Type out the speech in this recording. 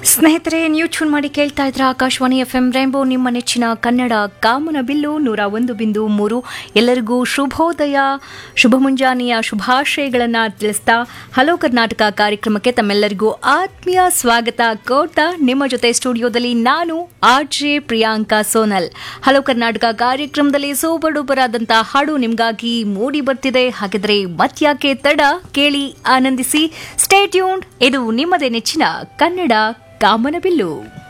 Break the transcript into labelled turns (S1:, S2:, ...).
S1: ಸ್ನೇಹಿತರೆ ನೀವು ಚೂನ್ ಮಾಡಿ ಕೇಳ್ತಾ ಇದ್ರ ಆಕಾಶವಾಣಿ ಎಫ್ ಎಂ ರೇಂಬೋ ನಿಮ್ಮ ನೆಚ್ಚಿನ ಕನ್ನಡ ಕಾಮನ ಬಿಲ್ಲು ನೂರ ಒಂದು ಬಿಂದು ಮೂರು ಎಲ್ಲರಿಗೂ ಶುಭೋದಯ ಶುಭ ಮುಂಜಾನೆಯ ಶುಭಾಶಯಗಳನ್ನು ತಿಳಿಸ್ತಾ ಹಲೋ ಕರ್ನಾಟಕ ಕಾರ್ಯಕ್ರಮಕ್ಕೆ ತಮ್ಮೆಲ್ಲರಿಗೂ ಆತ್ಮೀಯ ಸ್ವಾಗತ ಕೋರ್ತಾ ನಿಮ್ಮ ಜೊತೆ ಸ್ಟುಡಿಯೋದಲ್ಲಿ ನಾನು R J Priyanka Sonal hello Karnataka ಕಾರ್ಯಕ್ರಮದಲ್ಲಿ ಸೂಪರ್ ಡೂಪರ್ ಆದಂತಹ ಹಾಡು ನಿಮ್ಗಾಗಿ ಮೂಡಿ ಬರ್ತಿದೆ ಹಾಗಿದ್ರೆ ಮತ್ಯಾಕೆ ತಡ ಕೇಳಿ ಆನಂದಿಸಿ ಸ್ಟೇ ಟ್ಯೂನ್ಡ್ ಇದು ನಿಮ್ಮದೇ ನೆಚ್ಚಿನ ಕನ್ನಡ ಕಾಮನಬಿಲ್ಲು